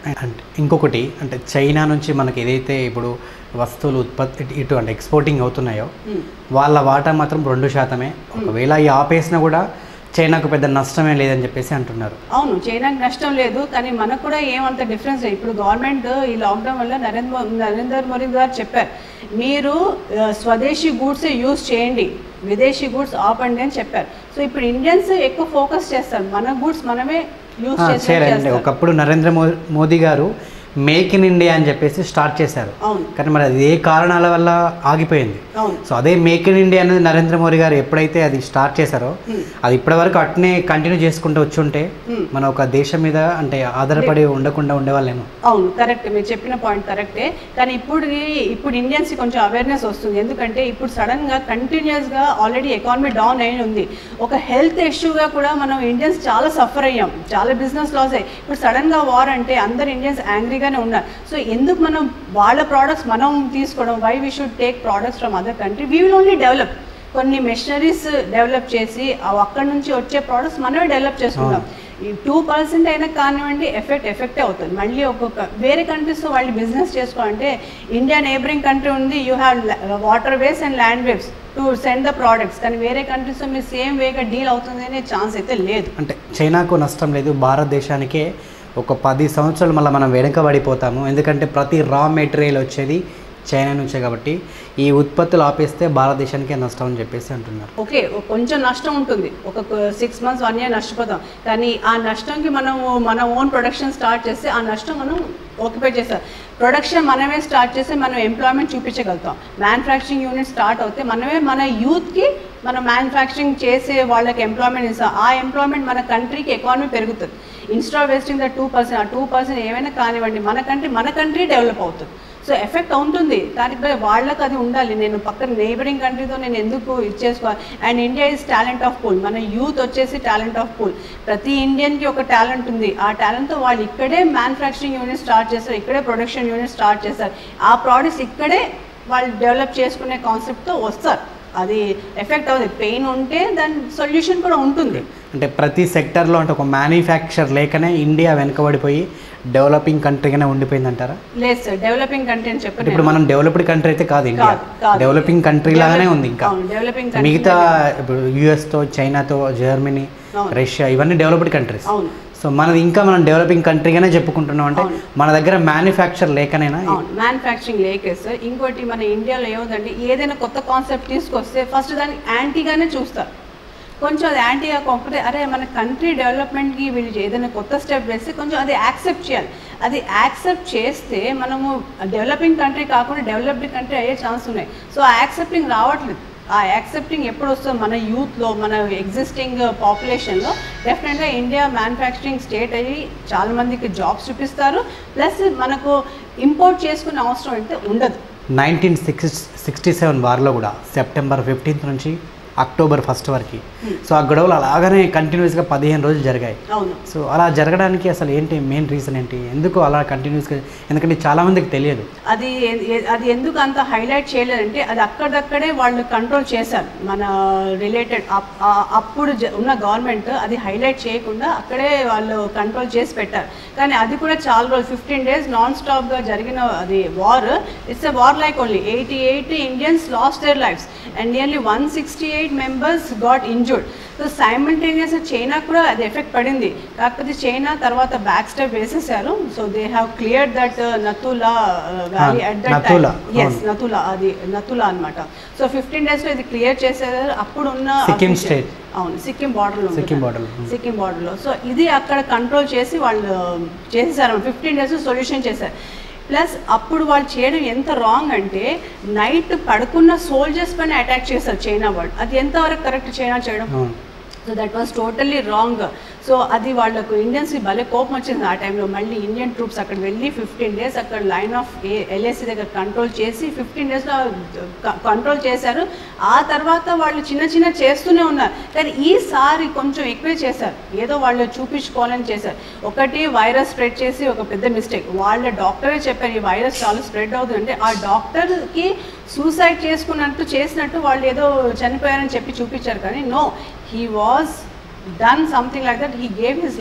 అంటే ఇంకొకటి అంటే చైనా నుంచి మనకి ఏదైతే ఇప్పుడు వస్తువులు ఉత్పత్తి ఇటు అంటే ఎక్స్పోర్టింగ్ అవుతున్నాయో వాళ్ళ వాటా మాత్రం రెండు శాతమే ఒకవేళ ఈ ఆపేసినా కూడా చైనాకు పెద్ద నష్టమే లేదని చెప్పేసి అంటున్నారు అవును చైనాకి నష్టం లేదు కానీ మనకు కూడా ఏమంత డిఫరెన్స్ లేదు ఇప్పుడు గవర్నమెంట్ ఈ లాక్డౌన్ వల్ల నరేంద్ర మో- నరేందర్ మోడీ గారు చెప్పారు మీరు ఆ, స్వదేశీ గూడ్స్ యూజ్ చేయండి విదేశీ గూడ్స్ ఆపండి అని చెప్పారు సో ఇప్పుడు ఇండియన్స్ ఎక్కువ ఫోకస్ చేస్తారు మన గూడ్స్ మనమే యూజ్ ఆ, చేయాలండి చేస్తారు ఒకప్పుడు నరేంద్ర మో- మోదీ గారు మేక్ ఇన్ ఇండియా అని చెప్పేసి స్టార్ట్ చేశారు అవును కానీ మరి అది ఏ కారణాల వల్ల ఆగిపోయింది అవును సో అదే మేక్ ఇన్ ఇండియా అనేది నరేంద్ర మోడీ గారు ఎప్పుడైతే అది స్టార్ట్ చేశారో Hmm. అది ఇప్పటివరకు అట్నే కంటిన్యూ చేసుకుంటూ వచ్చి ఉంటే Hmm. మన ఒక దేశం మీద అంటే ఆధారపడి ఉండకుండా ఉండేవాళ్ళేమో అవును కరెక్ట్ మీరు చెప్పిన పాయింట్ కరెక్టే కానీ ఇప్పుడు ఇప్పుడు ఇండియన్స్ కొంచెం అవేర్నెస్ వస్తుంది ఎందుకంటే ఇప్పుడు సడన్ గా కంటిన్యూస్ గా ఆల్రెడీ ఎకానమీ డౌన్ అయి ఉంది ఒక హెల్త్ ఇష్యూగా కూడా మనం ఇండియన్స్ చాలా సఫర్ అయ్యాం చాలా బిజినెస్ లాస్ అయ్యాయి ఇప్పుడు సడన్ గా వార్ అంటే అందరు ఇండియన్స్ యాంగ్రీగానే ఉన్నారు సో ఎందుకు మనం వాళ్ళ ప్రోడక్ట్స్ మనం తీసుకోవడం why we should take products from other country we will only develop కొన్ని మెషినరీస్ డెవలప్ చేసి అవి అక్కడ నుంచి వచ్చే ప్రోడక్ట్స్ మనమే డెవలప్ చేసుకుంటాం ఈ టూ పర్సెంట్ అయినా కానివ్వండి ఎఫెక్ట్ ఎఫెక్టే అవుతుంది మళ్ళీ ఒక్కొక్క వేరే కంట్రీస్తో వాళ్ళు బిజినెస్ చేసుకోవాలంటే ఇండియా నేబరింగ్ కంట్రీ ఉంది you have water ways and land waves to send the products కానీ వేరే కంట్రీస్తో మీరు సేమ్ వేగా డీల్ అవుతుంది అనే ఛాన్స్ అయితే లేదు అంటే చైనాకు నష్టం లేదు భారతదేశానికే ఒక పది సంవత్సరాలు మళ్ళీ మనం వెనుకబడిపోతాము ఎందుకంటే ప్రతి రా మెటీరియల్ వచ్చేది చైనా నుంచే కాబట్టి ఈ ఉత్పత్తులు ఆపేస్తే భారతదేశానికే నష్టం అని చెప్పేసి అంటున్నారు ఓకే ఒక కొంచెం నష్టం ఉంటుంది ఒక సిక్స్ మంత్స్ వన్ ఇయర్ నష్టపోతాం కానీ ఆ నష్టంకి మనం మన ఓన్ ప్రొడక్షన్ స్టార్ట్ చేస్తే ఆ నష్టం మనం ఓక్యుపై చేస్తాం ప్రొడక్షన్ మనమే స్టార్ట్ చేస్తే మనం ఎంప్లాయ్మెంట్ చూపించగలుగుతాం మ్యానుఫ్యాక్చరింగ్ యూనిట్ స్టార్ట్ అవుతే మనమే మన యూత్కి మనం మ్యానుఫ్యాక్చరింగ్ చేసే వాళ్ళకి ఎంప్లాయ్మెంట్ ఇస్తాం ఆ ఎంప్లాయ్మెంట్ మన కంట్రీకి ఎకానమీ పెరుగుతుంది investing the two percent uh two percent ఏమైనా కానివ్వండి మన కంట్రీ మన కంట్రీ డెవలప్ అవుతుంది సో ఎఫెక్ట్ ఉంటుంది దానికి బై వాళ్ళకి అది ఉండాలి నేను పక్కన నేబరింగ్ కంట్రీతో నేను ఎందుకు ఇచ్చేసుకోవాలి and India is talent of pool మన యూత్ వచ్చేసి టాలెంట్ ఆఫ్ పూల్ ప్రతి ఇండియన్కి ఒక టాలెంట్ ఉంది ఆ టాలెంట్తో వాళ్ళు ఇక్కడే మ్యానుఫ్యాక్చరింగ్ యూనిట్ స్టార్ట్ చేస్తారు ఇక్కడే ప్రొడక్షన్ యూనిట్ స్టార్ట్ చేస్తారు ఆ ప్రోడక్ట్స్ ఇక్కడే వాళ్ళు డెవలప్ చేసుకునే కాన్సెప్ట్తో వస్తారు అది ఎఫెక్ట్ అవుతుంది పెయిన్ ఉంటే దాని సొల్యూషన్ కూడా ఉంటుంది అంటే ప్రతి సెక్టర్లో అంటే ఒక మ్యానుఫ్యాక్చర్ లేకనే ఇండియా వెనుకబడిపోయి డెవలపింగ్ కంట్రీగానే ఉండిపోయిందంటారా లేదు సార్ డెవలపింగ్ కంట్రీ అని అంటే చెప్పండి ఇప్పుడు మనం డెవలప్డ్ కంట్రీ అయితే కాదు ఇండియా కాదు, కాదు. డెవలపింగ్ కంట్రీ లాగానే ఉంది ఇంకా డెవలపింగ్ మిగతా ఇప్పుడు యుఎస్తో చైనాతో జర్మనీ అవును. రష్యా ఇవన్నీ డెవలప్డ్ కంట్రీస్ అవును సో మనది ఇంకా మనం డెవలపింగ్ కంట్రీగానే చెప్పుకుంటున్నాం అంటే అవును. మన దగ్గర మ్యానుఫ్యాక్చర్ లేకనేనా అవును మ్యానుఫ్యాక్చరింగ్ లేకే సార్ ఇంకోటి మన ఇండియాలో ఏముందంటే ఏదైనా కొత్త కాన్సెప్ట్ తీసుకొస్తే ఫస్ట్ దాన్ని యాంటీగానే చూస్తారు కొంచెం అది యాంటీగా కాకపోతే అరే మన కంట్రీ డెవలప్మెంట్కి వీళ్ళు ఏదైనా కొత్త స్టెప్ వేస్తే కొంచెం అది యాక్సెప్ట్ చేయాలి అది యాక్సెప్ట్ చేస్తే మనము డెవలపింగ్ కంట్రీ కాకుండా డెవలప్డ్ కంట్రీ అయ్యే ఛాన్స్ ఉన్నాయి సో ఆ యాక్సెప్టింగ్ రావట్లేదు ఆ యాక్సెప్టింగ్ ఎప్పుడు వస్తుందో మన యూత్లో మన ఎగ్జిస్టింగ్ పాపులేషన్లో డెఫినెట్గా ఇండియా మ్యానుఫ్యాక్చరింగ్ స్టేట్ అయ్యి చాలా మందికి జాబ్స్ చూపిస్తారు ప్లస్ మనకు ఇంపోర్ట్ చేసుకునే అవసరం అయితే ఉండదు నైన్టీన్ సిక్స్ సిక్స్టీ సెవెన్ వార్లో కూడా సెప్టెంబర్ ఫిఫ్టీన్త్ నుంచి అక్టోబర్ ఫస్ట్ వరకు సో ఆ గొడవలు అలాగనే కంటిన్యూస్గా పదిహేను రోజులు జరిగాయి అవును సో అలా జరగడానికి అసలు ఏంటి మెయిన్ రీజన్ ఏంటి ఎందుకు అలా కంటిన్యూస్గా ఎందుకంటే చాలామందికి తెలియదు అది ఎ- ఎ- అది ఎందుకు అంత హైలైట్ చేయలేదంటే అది అక్కడక్కడే వాళ్ళు కంట్రోల్ చేశారు మన రిలేటెడ్ అప్పుడు జ- ఉన్న గవర్నమెంట్ అది హైలైట్ చేయకుండా అక్కడే వాళ్ళు కంట్రోల్ చేసి పెట్టారు కానీ అది కూడా చాలా రోజులు ఫిఫ్టీన్ డేస్ నాన్ స్టాప్గా జరిగిన అది war it's a war like only eighty eight Indians lost their lives and nearly one sixty eight members got injured so simultaneous China కూడా అది ఎఫెక్ట్ పడింది కాకపోతే చైనా తర్వాత బ్యాక్ స్టెప్ వేసేసారు so they have clear that Nathu La valley Ah, at that Nathu La, yes అవును. నతులా అది నతులా అన్నమాట so fifteen డేస్లో ఇది క్లియర్ చేసేదారు అప్పుడు ఉన్న సిక్కిం official- state. అవును సిక్కిం బార్డర్లో సిక్కిం border లో. సిక్కిం బార్డర్లో సో ఇది అక్కడ కంట్రోల్ చేసి వాళ్ళు చేసేసారు ఫిఫ్టీన్ డేస్ సొల్యూషన్ చేశారు ప్లస్ అప్పుడు వాళ్ళు చేయడం ఎంత రాంగ్ అంటే నైట్ పడుకున్న సోల్జర్స్ పైన అటాక్ చేశారు చైనా వాళ్ళు అది ఎంతవరకు కరెక్ట్ చైనా చేయడం అవును. So that was totally wrong so అది వాళ్ళకు ఇండియన్స్కి భలే కోపం వచ్చింది ఆ టైంలో మళ్ళీ ఇండియన్ ట్రూప్స్ అక్కడ వెళ్ళి ఫిఫ్టీన్ డేస్ అక్కడ లైన్ ఆఫ్ ఎల్ఏసి దగ్గర కంట్రోల్ చేసి ఫిఫ్టీన్ డేస్లో కంట్రోల్ చేశారు ఆ తర్వాత వాళ్ళు చిన్న చిన్న చేస్తూనే ఉన్నారు కానీ ఈసారి కొంచెం ఎక్కువే చేశారు ఏదో వాళ్ళు చూపించుకోవాలని చేశారు ఒకటి వైరస్ స్ప్రెడ్ చేసి ఒక పెద్ద మిస్టేక్ వాళ్ళ డాక్టరే చెప్పారు ఈ వైరస్ చాలా స్ప్రెడ్ అవుతుందంటే ఆ డాక్టర్కి సూసైడ్ చేసుకున్నట్టు చేసినట్టు వాళ్ళు ఏదో చనిపోయారని చెప్పి చూపించారు కానీ no he was done something like that he gave his life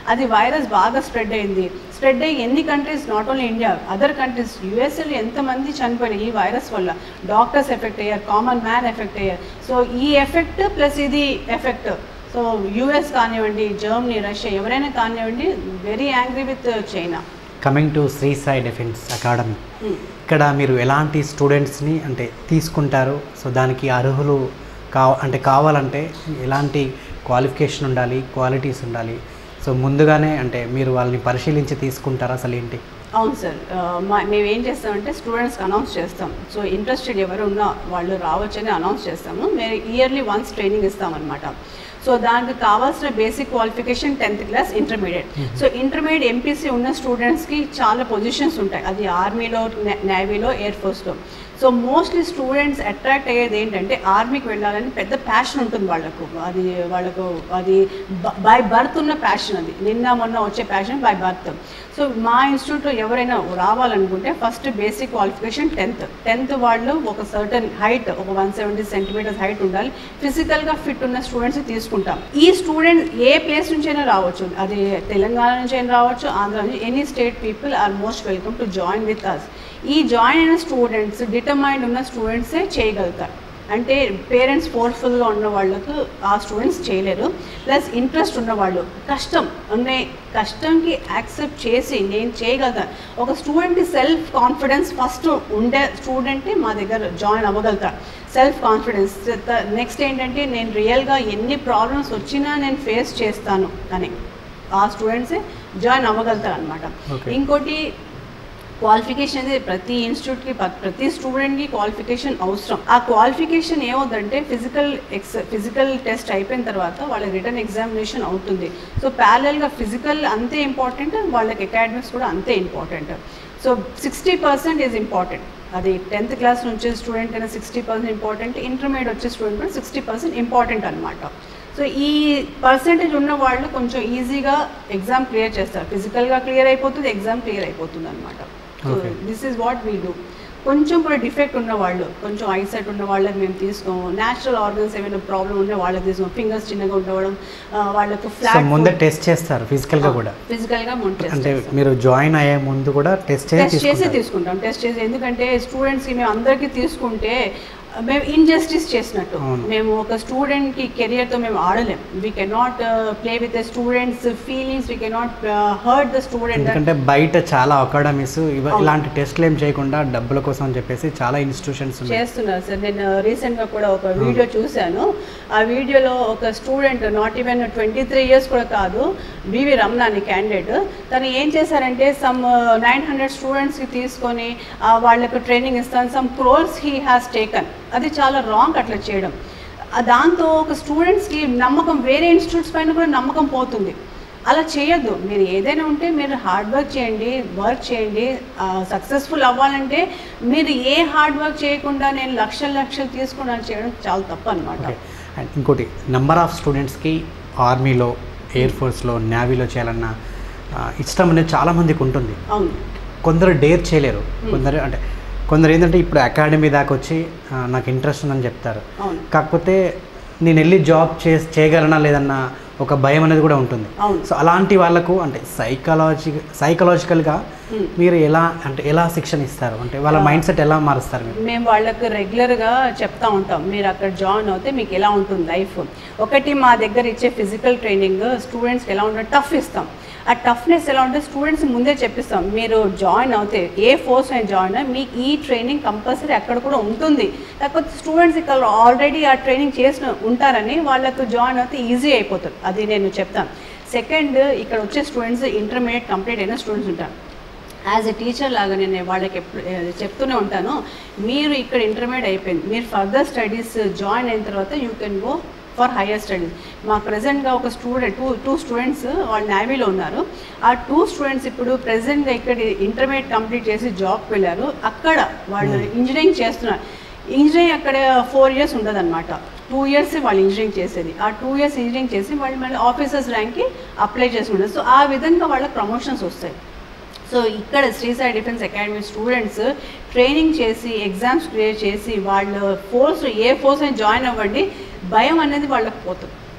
అది వైరస్ బాగా స్ప్రెడ్ అయింది స్ప్రెడ్ అయ్యి ఎన్ని countries not only India other countries యూఎస్ఏలో ఎంతమంది చనిపోయినాయి ఈ వైరస్ వల్ల డాక్టర్స్ ఎఫెక్ట్ అయ్యారు కామన్ మ్యాన్ ఎఫెక్ట్ అయ్యారు సో ఈ ఎఫెక్ట్ ప్లస్ ఇది ఎఫెక్ట్ సో యూఎస్ కానివ్వండి జర్మనీ రష్యా ఎవరైనా కానివ్వండి very angry with China coming to Shri Sai defence academy ఇక్కడ మీరు ఎలాంటి స్టూడెంట్స్ని అంటే తీసుకుంటారు సో దానికి అర్హులు కా అంటే కావాలంటే ఎలాంటి క్వాలిఫికేషన్ ఉండాలి క్వాలిటీస్ ఉండాలి సో ముందుగానే అంటే మీరు వాళ్ళని పరిశీలించి తీసుకుంటారా అసలు ఏంటి అవును సార్ ఆ, మా- మేము ఏం చేస్తామంటే స్టూడెంట్స్కి అనౌన్స్ చేస్తాం సో ఇంట్రెస్టెడ్ ఎవరు ఉన్నా వాళ్ళు రావచ్చని అనౌన్స్ చేస్తాము మేము ఇయర్లీ వన్స్ ట్రైనింగ్ ఇస్తామన్నమాట సో దానికి కావాల్సిన basic qualification tenth class intermediate so intermediate MPC ఉన్న స్టూడెంట్స్కి చాలా పొజిషన్స్ ఉంటాయి అది ఆర్మీలో నేవీలో ఎయిర్ ఫోర్స్లో సో మోస్ట్లీ స్టూడెంట్స్ అట్రాక్ట్ అయ్యేది ఏంటంటే ఆర్మీకి వెళ్ళాలని పెద్ద ప్యాషన్ ఉంటుంది వాళ్ళకు అది వాళ్ళకు అది బై బర్త్ ఉన్న ప్యాషన్ అది నిన్న మొన్న వచ్చే ప్యాషన్ బై బర్త్ సో మా ఇన్స్టిట్యూట్లో ఎవరైనా రావాలనుకుంటే first basic qualification tenth tenth వాళ్ళు ఒక సర్టన్ హైట్ ఒక వన్ సెవెంటీ సెంటీమీటర్స్ హైట్ ఉండాలి ఫిజికల్గా ఫిట్ ఉన్న స్టూడెంట్స్ తీసుకుంటాం ఈ స్టూడెంట్ ఏ ప్లేస్ నుంచైనా రావచ్చు అది తెలంగాణ నుంచి అయినా రావచ్చు ఆంధ్ర నుంచి any state people are most welcome to join with us ఈ జాయిన్ అయిన స్టూడెంట్స్ డిటర్మైండ్ ఉన్న స్టూడెంట్సే చేయగలుగుతారు అంటే పేరెంట్స్ ఫోర్స్ఫుల్గా ఉన్న వాళ్ళకు ఆ స్టూడెంట్స్ చేయలేరు ప్లస్ ఇంట్రెస్ట్ ఉన్నవాళ్ళు కష్టం అనే కష్టంకి యాక్సెప్ట్ చేసి నేను చేయగలుగుతాను ఒక స్టూడెంట్కి సెల్ఫ్ కాన్ఫిడెన్స్ ఫస్ట్ ఉండే స్టూడెంటే మా దగ్గర జాయిన్ అవ్వగలుగుతారు సెల్ఫ్ కాన్ఫిడెన్స్ నెక్స్ట్ ఏంటంటే నేను రియల్గా ఎన్ని ప్రాబ్లమ్స్ వచ్చినా నేను ఫేస్ చేస్తాను అని ఆ స్టూడెంట్సే జాయిన్ అవ్వగలుగుతారు అనమాట Okay. ఇంకోటి క్వాలిఫికేషన్ అనేది ప్రతి ఇన్స్టిట్యూట్కి ప్రతి స్టూడెంట్కి క్వాలిఫికేషన్ అవసరం ఆ క్వాలిఫికేషన్ ఏమవుతుందంటే ఫిజికల్ ఎక్స్ ఫిజికల్ టెస్ట్ అయిపోయిన తర్వాత వాళ్ళ రిటర్న్ ఎగ్జామినేషన్ అవుతుంది సో ప్యారల్గా ఫిజికల్ అంతే ఇంపార్టెంట్ వాళ్ళకి అకాడమిక్స్ కూడా అంతే important so sixty percent is important అది టెన్త్ క్లాస్ నుంచి స్టూడెంట్ అయినా సిక్స్టీ పర్సెంట్ ఇంపార్టెంట్ ఇంటర్మీడియట్ వచ్చే స్టూడెంట్ కూడా సిక్స్టీ పర్సెంట్ ఇంపార్టెంట్ అనమాట సో ఈ పర్సెంటేజ్ ఉన్న వాళ్ళు కొంచెం ఈజీగా ఎగ్జామ్ క్లియర్ చేస్తారు ఫిజికల్గా క్లియర్ అయిపోతుంది ఎగ్జామ్ క్లియర్ అయిపోతుంది అనమాట so Okay. This is what we do కొంచెం కూడా డిఫెక్ట్ ఉన్న వాళ్ళు కొంచెం ఐసెట్ ఉన్న వాళ్ళకి మేము తీసుకోము న్యాచురల్ ఆర్గన్స్ ఏమైనా ప్రాబ్లం ఉంటే వాళ్ళకి తీసుకోము ఫింగర్స్ చిన్నగా ఉండవడం ఆ, వాళ్ళకు సో ఫ్లాట్ ముందే టెస్ట్ చేస్తారు ఫిజికల్గా కూడా ఫిజికల్గా అంటే మీరు జాయిన్ అయ్యే ముందు కూడా టెస్ట్ చేసి టెస్ట్ చేసి తీసుకుంటారు తీసుకుంటాం టెస్ట్ చేసి ఎందుకంటే స్టూడెంట్స్కి మేము అందరికీ తీసుకుంటే మేము ఇన్జస్టిస్ చేసినట్టు అవును. మేము ఒక స్టూడెంట్కి కెరియర్తో మేము ఆడలేం we cannot play with the students feelings we cannot hurt the student ఎందుకంటే బయట చాలా అకాడమీస్ ఇలాంటి టెస్ట్లు ఏం చేయకుండా డబ్బుల కోసం అని చెప్పేసి చాలా ఇన్స్టిట్యూషన్స్ ఉన్నాయి చేస్తున్నారు సార్ నేను రీసెంట్గా కూడా ఒక వీడియో చూశాను ఆ వీడియోలో ఒక student not even twenty three years కూడా కాదు బివి రమణ అని క్యాండిడేట్ తను ఏం చేశారంటే సమ్ నైన్ హండ్రెడ్ స్టూడెంట్స్కి తీసుకొని ఆ, వాళ్ళకు ట్రైనింగ్ ఇస్తాను some crores he has taken అది చాలా రాంగ్ అట్లా చేయడం ఆ, దాంతో ఒక స్టూడెంట్స్కి నమ్మకం వేరే ఇన్స్టిట్యూట్స్ పైన కూడా నమ్మకం పోతుంది అలా చేయొద్దు మీరు ఏదైనా ఉంటే మీరు హార్డ్ వర్క్ చేయండి వర్క్ చేయండి సక్సెస్ఫుల్ అవ్వాలంటే మీరు ఏ హార్డ్ వర్క్ చేయకుండా నేను లక్షలు లక్షలు తీసుకున్నాను చేయడం చాలా తప్పు అనమాట ఓకే అండ్ ఇంకోటి నెంబర్ ఆఫ్ స్టూడెంట్స్కి ఆర్మీలో ఎయిర్ ఫోర్స్లో నేవీలో చేయాలన్న ఆ, ఇష్టం అనేది చాలామందికి ఉంటుంది అవును కొందరు డేర్ చేయలేరు కొందరు అంటే కొందరు ఏంటంటే ఇప్పుడు అకాడమీ దాకా వచ్చి ఆ, నాకు ఇంట్రెస్ట్ ఉందని చెప్తారు అవును కాకపోతే నేను వెళ్ళి జాబ్ చే చేయగలనా లేదన్న ఒక భయం అనేది కూడా ఉంటుంది అవును సో అలాంటి వాళ్ళకు అంటే సైకలాజి సైకలాజికల్గా Hmm. మీరు ఎలా అంటే ఎలా శిక్షణ ఇస్తారు అంటే వాళ్ళ ఆ. మైండ్ సెట్ ఎలా మారుస్తారు మీరు మేము వాళ్ళకి రెగ్యులర్గా చెప్తా ఉంటాం మీరు అక్కడ జాయిన్ అవుతే మీకు ఎలా ఉంటుంది లైఫ్ ఒకటి మా దగ్గర ఇచ్చే ఫిజికల్ ట్రైనింగ్ స్టూడెంట్స్కి ఎలా ఉంటుంది టఫ్ ఇస్తాం ఆ టఫ్నెస్ ఎలా ఉంటుంది స్టూడెంట్స్ ముందే చెప్పిస్తాం మీరు జాయిన్ అవుతే ఏ ఫోర్స్ అయినా జాయిన్ అయ్యి మీకు ఈ ట్రైనింగ్ కంపల్సరీ అక్కడ కూడా ఉంటుంది కాకపోతే స్టూడెంట్స్ ఇక్కడ ఆల్రెడీ ఆ ట్రైనింగ్ చేసిన ఉంటారని వాళ్ళకు జాయిన్ అవుతే ఈజీ అయిపోతుంది అది నేను చెప్తాను సెకండ్ ఇక్కడ వచ్చే స్టూడెంట్స్ ఇంటర్మీడియట్ కంప్లీట్ అయిన స్టూడెంట్స్ ఉంటారు యాజ్ ఎ టీచర్ లాగా నేను వాళ్ళకి ఎప్పుడు ఏ, చెప్తూనే ఉంటాను మీరు ఇక్కడ ఇంటర్మీడియట్ అయిపోయింది మీరు ఫర్దర్ స్టడీస్ జాయిన్ అయిన తర్వాత you can go for higher studies మా ప్రజెంట్గా ఒక స్టూడెంట్ టూ టూ స్టూడెంట్స్ వాళ్ళు నేవీలో ఉన్నారు ఆ టూ స్టూడెంట్స్ ఇప్పుడు ప్రజెంట్గా ఇక్కడ ఇంటర్మీడియట్ కంప్లీట్ చేసి జాబ్కి వెళ్ళారు అక్కడ వాళ్ళు ఇంజనీరింగ్ చేస్తున్నారు ఇంజనీరింగ్ అక్కడ ఫోర్ ఇయర్స్ ఉండదన్నమాట టూ ఇయర్స్ వాళ్ళు ఇంజనీరింగ్ చేసేది ఆ టూ ఇయర్స్ ఇంజనీరింగ్ చేసి వాళ్ళు మళ్ళీ ఆఫీసర్స్ ర్యాంక్కి అప్లై చేసుకుంటారు సో ఆ విధంగా వాళ్ళకి ప్రమోషన్స్ వస్తాయి సో ఇక్కడ Shri Sai defence academy students training చేసి ఎగ్జామ్స్ క్లియర్ చేసి వాళ్ళ ఫోర్స్ ఏ ఫోర్స్ అని జాయిన్ అవ్వండి భయం అనేది వాళ్ళకి పోతుంది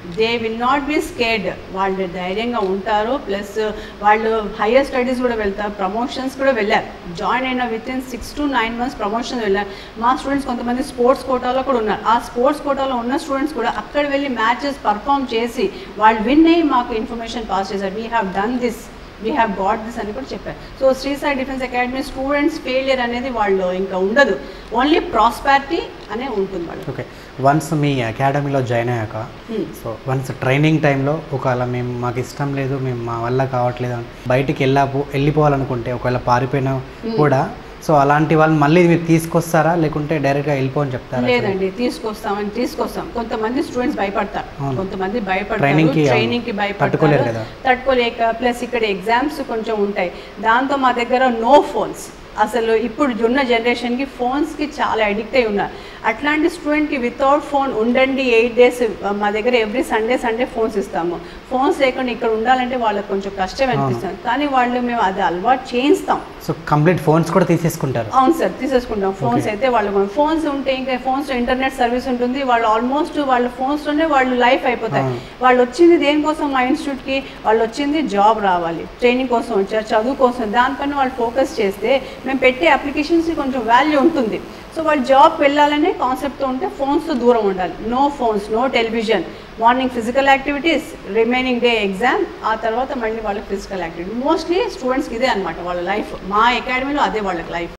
they will not be scared వాళ్ళు ధైర్యంగా ఉంటారు ప్లస్ వాళ్ళు హయ్యర్ స్టడీస్ కూడా వెళ్తారు ప్రమోషన్స్ కూడా వెళ్ళారు జాయిన్ అయిన with in six to nine months promotion వెళ్ళారు మా స్టూడెంట్స్ కొంతమంది స్పోర్ట్స్ కోటాలో కూడా ఉన్నారు ఆ స్పోర్ట్స్ కోటాలో ఉన్న స్టూడెంట్స్ కూడా అక్కడ వెళ్ళి మ్యాచెస్ పర్ఫామ్ చేసి వాళ్ళు విన్ అయ్యి మాకు ఇన్ఫర్మేషన్ పాస్ చేశారు we have done this we have got this అని కూడా చెప్పారు so Shri Sai defence academy students failure అనేది వాళ్ళు ఇంకా ఉండదు ఓన్లీ ప్రాస్పారిటీ అనే ఉంటుంది వాళ్ళు ఓకే వన్స్ మీ అకాడమీలో జాయిన్ అయ్యాక Hmm. సో వన్స్ ట్రైనింగ్ టైంలో ఒకవేళ మేము మాకు ఇష్టం లేదు మేము మా వల్ల కావట్లేదు అని బయటికి వెళ్ళాపు వెళ్ళిపోవాలనుకుంటే ఒకవేళ పారిపోయినా కూడా సో అలాంటి వాళ్ళు మళ్ళీ మీరు తీసుకొస్తారా లేకుంటే డైరెక్ట్గా వెళ్ళిపోని చెప్తారా లేదండి తీసుకొస్తామని తీసుకొస్తాం కొంతమంది స్టూడెంట్స్ భయపడతారు అవును. కొంతమంది భయపడతారు Training కి, అవును. ట్రైనింగ్ కి తట్టుకోలేరు భయపడతారు కదా. తట్టుకోలేక ప్లస్ ఇక్కడ ఎగ్జామ్స్ కొంచెం ఉంటాయి దాంతో మా దగ్గర నో ఫోన్స్ అసలు ఇప్పుడు ఉన్న జనరేషన్కి ఫోన్స్కి చాలా అడిక్ట్ అయి ఉన్నారు అట్లాంటి స్టూడెంట్కి వితౌట్ ఫోన్ ఉండండి ఎయిట్ డేస్ మా దగ్గర ఎవ్రీ సండే సండే ఫోన్స్ ఇస్తాము ఫోన్స్ లేకుండా ఇక్కడ ఉండాలంటే వాళ్ళకి కొంచెం కష్టం అనిపిస్తుంది కానీ వాళ్ళు మేము అది అలవాటు చేయిస్తాం సో కంప్లీట్ ఫోన్స్ కూడా తీసేసుకుంటారు అవును సార్ తీసేసుకుంటాం ఫోన్స్ Okay. అయితే వాళ్ళు ఫోన్స్ ఉంటే ఇంకా ఫోన్స్ ఇంటర్నెట్ సర్వీస్ ఉంటుంది వాళ్ళు ఆల్మోస్ట్ వాళ్ళ ఫోన్స్లోనే వాళ్ళు లైఫ్ అయిపోతాయి అవును. వాళ్ళు వచ్చింది దేనికోసం మా ఇన్స్టిట్యూట్కి వాళ్ళు వచ్చింది జాబ్ రావాలి ట్రైనింగ్ కోసం వచ్చారు చదువు కోసం దానిపైన వాళ్ళు ఫోకస్ చేస్తే మేము పెట్టే అప్లికేషన్స్కి కొంచెం వాల్యూ ఉంటుంది సో వాళ్ళు జాబ్కి వెళ్ళాలనే కాన్సెప్ట్తో ఉంటే ఫోన్స్తో దూరం ఉండాలి no phones no television morning physical activities remaining day exam ఆ తర్వాత మళ్ళీ వాళ్ళకి ఫిజికల్ యాక్టివిటీ మోస్ట్లీ స్టూడెంట్స్కి ఇదే అనమాట వాళ్ళ లైఫ్ మా అకాడమీలో అదే వాళ్ళకి లైఫ్